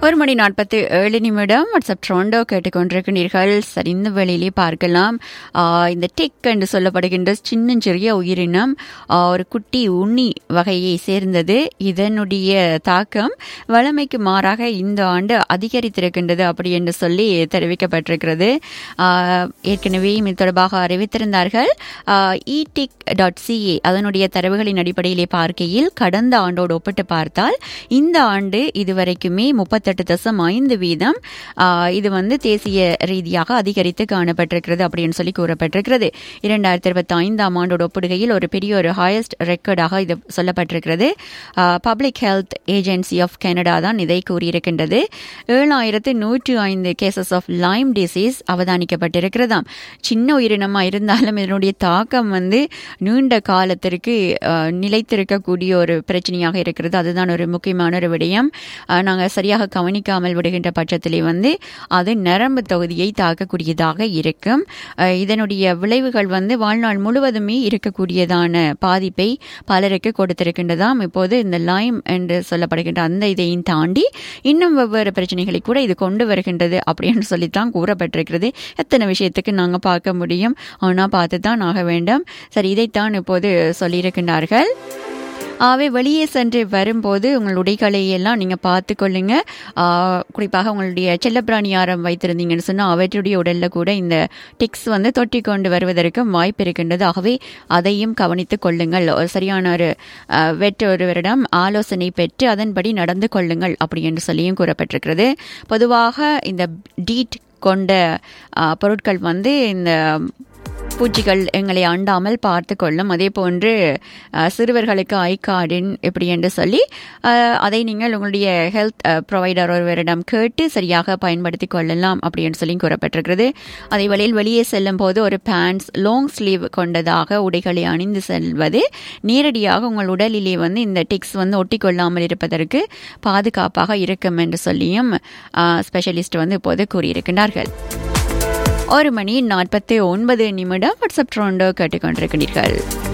ஒரு மணி நாற்பத்தி ஏழு நிமிடம் வாட்ஸ்அப் ட்ரோண்டோ கேட்டுக்கொண்டிருக்கிறீர்கள் சரி இந்த வேளையிலே பார்க்கலாம் ஆஹ் இந்த டெக் என்று சொல்லப்படுகின்ற சின்னஞ்சிறிய உயிரினம் ஆஹ் ஒரு குட்டி உண்ணி வகையை சேர்ந்தது இதனுடைய தாக்கம் வளமைக்கு மாறாக இந்த ஆண்டு அதிகரித்திருக்கின்றது அப்படி என்று சொல்லி தெரிவிக்கப்பட்டிருக்கிறது ஆஹ் ஏற்கனவே இது தொடர்பாக அறிவித்திருந்தார்கள் இடிக் டாட் சிஏ அதனுடைய தரவுகளின் அடிப்படையிலே பார்க்கையில் கடந்த ஆண்டோடு ஒப்பிட்டு பார்த்தால் இந்த ஆண்டு இதுவரைக்குமே முப்பத்தெட்டு தசம் ஐந்து வீதம் ஆஹ், இது வந்து தேசிய ரீதியாக அதிகரித்து காணப்பட்டிருக்கிறது அப்படின்னு சொல்லி கூறப்பட்டிருக்கிறது இரண்டாயிரத்தி இருபத்தி ஐந்தாம் ஆண்டோட ஒப்பிடுகையில் ஒரு பெரிய ஒரு ஹையஸ்ட் ரெக்கார்டாக இது சொல்லப்பட்டிருக்கிறது public health agency of Canada தான் இதை கூறியிருக்கின்றது ஏழாயிரத்து நூற்று ஐந்து கேசஸ் ஆஃப் லைம் டிசீஸ் அவதானிக்கப்பட்டிருக்கிறதாம் சின்ன உயிரினமாக இருந்தாலும் இதனுடைய தாக்கம் வந்து நீண்ட காலத்திற்கு ஆஹ், நிலைத்திருக்கக்கூடிய ஒரு பிரச்சனையாக இருக்கிறது அதுதான் ஒரு முக்கியமான ஒரு விடயம் நாங்கள் சரியாக கவனிக்காமல் விடுகின்ற பட்சத்திலே வந்து அது நரம்பு தொகுதியை தாக்கக்கூடியதாக இருக்கும் அஹ், இதனுடைய விளைவுகள் வந்து வாழ்நாள் முழுவதுமே இருக்கக்கூடியதான பாதிப்பை பலருக்கு கொடுத்திருக்கின்றதாம் இப்போது இந்த லைம் என்று சொல்லப்படுகின்ற அந்த இதையும் தாண்டி இன்னும் வெவ்வேறு பிரச்சனைகளை கூட இது கொண்டு வருகின்றது அப்படின்னு சொல்லித்தான் கூறப்பட்டிருக்கிறது எத்தனை விஷயத்துக்கு நாங்கள் பார்க்க முடியும் ஆனால் பார்த்து தான் ஆக வேண்டும் சரி இதைத்தான் இப்போது சொல்லியிருக்கின்றார்கள் ஆகவே வெளியே சென்று வரும்போது உங்கள் உடைகளை எல்லாம் நீங்கள் பார்த்து கொள்ளுங்க ஆஹ் குறிப்பாக உங்களுடைய செல்லப்பிராணி யாரம் வைத்திருந்தீங்கன்னு சொன்னால் அவற்றுடைய உடலில் கூட இந்த டிக்ஸ் வந்து தொட்டி கொண்டு வருவதற்கு வாய்ப்பு இருக்கின்றது ஆகவே அதையும் கவனித்துக் கொள்ளுங்கள் ஒரு சரியான ஒரு ஆஹ், வெற்று ஒருவரிடம் ஆலோசனை பெற்று அதன்படி நடந்து கொள்ளுங்கள் அப்படி என்று சொல்லியும் கூறப்பட்டிருக்கிறது பொதுவாக இந்த டீட் கொண்ட ஆஹ், பொருட்கள் வந்து இந்த பூச்சிகள் எங்களை அண்டாமல் பார்த்து கொள்ளும் அதே போன்று அஹ், சிறுவர்களுக்கு ஐ கார்டின் எப்படி என்று சொல்லி அஹ், அதை நீங்கள் உங்களுடைய ஹெல்த் ப்ரொவைடர் ஒருவரிடம் கேட்டு சரியாக பயன்படுத்தி கொள்ளலாம் அப்படின்னு சொல்லி கூறப்பட்டிருக்கிறது அதே வழியில் வெளியே செல்லும் போது ஒரு பேண்ட்ஸ் லாங் ஸ்லீவ் கொண்டதாக உடைகளை அணிந்து செல்வது நேரடியாக உங்கள் உடலிலே வந்து இந்த டிக்ஸ் வந்து ஒட்டி கொள்ளாமல் இருப்பதற்கு பாதுகாப்பாக இருக்கும் என்று சொல்லியும் ஸ்பெஷலிஸ்ட் வந்து இப்போது கூறியிருக்கின்றார்கள் ஒரு மணி நாற்பத்தி ஒன்பது நிமிடம் வாட்ஸ்அப் ட்ரோண்டோ கேட்டுக்கொண்டிருக்கிறீர்கள்